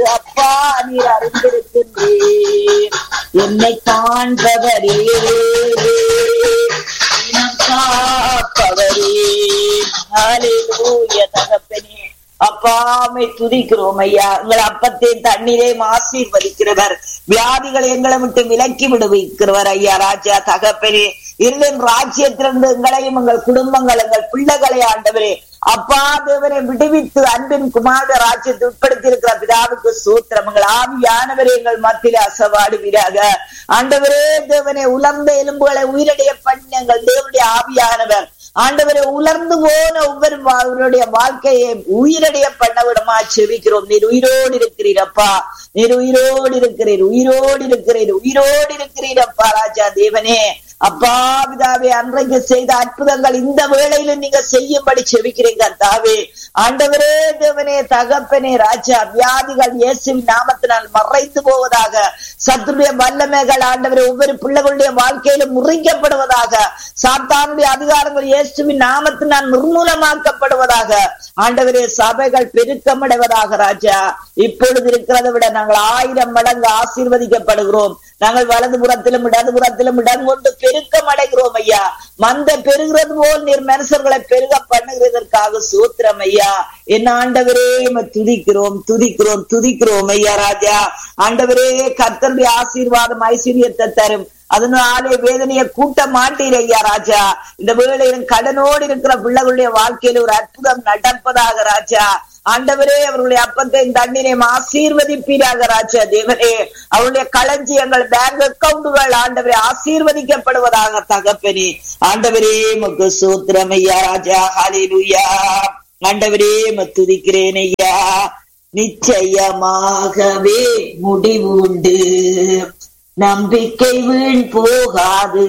அப்பா நீர் அறிந்திருக்கின்றீர் என்னை காண்பவரே இனம் காப்பவரே ஹalleluya தகப்பனே அப்பாமை துதிக்கிறோம் ஐயா எங்கள் அப்பத்தையும் தண்ணீரையும் ஆசீர்வதிக்கிறவர் வியாதிகளை எங்களை விட்டு விலக்கி விடுவிக்கிறவர் ஐயா ராஜா தகப்பனே இருளின் ராஜ்யத்திலிருந்து எங்களையும் எங்கள் குடும்பங்கள் எங்கள் பிள்ளைகளை ஆண்டவரே அப்பா தேவனை விடுவித்து அன்பின் குமார ராஜ்யத்தை உட்படுத்தி இருக்கிற பிதாவுக்கு சூத்திரம் எங்கள் ஆவியானவரே எங்கள் மத்தியில அசவாடுவீராக ஆண்டவரே தேவனை உலர்ந்த எலும்புகளை உயிரடைய பண்ண எங்கள் தேவனுடைய ஆவியானவர் ஆண்டவரை உலர்ந்து போன ஒவ்வொரு அவருடைய வாழ்க்கையை உயிரடைய பண்ண விடமா செவிக்கிறோம் நீர் உயிரோடு இருக்கிறீர் அப்பா நீர் உயிரோடு இருக்கிறீர் உயிரோடு இருக்கிறீர் உயிரோடு இருக்கிறீர் அப்பா ராஜா தேவனே அப்பா பிதாவே அன்றைக்கு செய்த அற்புதங்கள் இந்த வேளையிலும் நீங்க செய்யும்படி செவிக்கிறீங்க தாவே ஆண்டவரே தேவனே தகப்பனே ராஜா வியாதிகள் இயேசுவின் நாமத்தினால் மறைந்து போவதாக சத்துடைய வல்லமைகள் ஆண்டவரே ஒவ்வொரு பிள்ளைகளுடைய வாழ்க்கையிலும் முறிக்கப்படுவதாக சாத்தானுடைய அதிகாரங்கள் இயேசுவின் நாமத்தினால் நிர்மூலமாக்கப்படுவதாக ஆண்டவரே சபைகள் பெருக்கமடைவதாக ராஜா இப்பொழுது இருக்கிறதை விட நாங்கள் ஆயிரம் மடங்கு ஆசீர்வதிக்கப்படுகிறோம் நாங்கள் வலது புறத்திலும் இடது புறத்திலும் இடம் கொண்டு பெருக்கம் அடைகிறோம் ஐயா மந்த பெருகிறது போல் நீர் மனுஷர்களை பெருக பண்ணுகிறதற்காக சூத்திரம் ஐயா என்ன ஆண்டவரே துதிக்கிறோம் துதிக்கிறோம் துதிக்கிறோம் ஐயா ராஜா ஆண்டவரே கத்தருடைய ஆசீர்வாதம் ஐஸ்வர்யத்தை தரும் அதனாலே வேதனையை கூட்ட மாட்டீர் ஐயா ராஜா இந்த வேளையிலும் கடனோடு இருக்கிற பிள்ளைகளுடைய வாழ்க்கையில ஒரு அற்புதம் நடப்பதாக ராஜா ஆண்டவரே அவர்களுடைய அப்பத்தையும் தண்ணீரையும் ஆசீர்வதிப்பீராக ராஜா தேவனே அவருடைய களஞ்சியங்கள் பேங்க் அக்கவுண்டுகள் ஆண்டவரே ஆசீர்வதிக்கப்படுவதாக தகப்பனே ஆண்டவரே முக்கு சூத்திரம் ஐயா ராஜா ஹாலிலுயா ஆண்டவரே மத்துதிக்கிறேன் ஐயா நிச்சயமாகவே முடிவு உண்டு நம்பிக்கை வீண் போகாது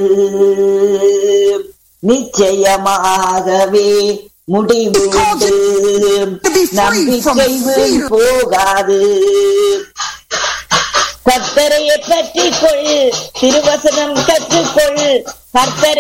நிச்சயமாகவே முடிவு உண்டு நம்பிக்கை வீண் போகாது கத்தரையை பற்றி கொள் திருவசனம் கற்றுக்கொள் கர்த்தரை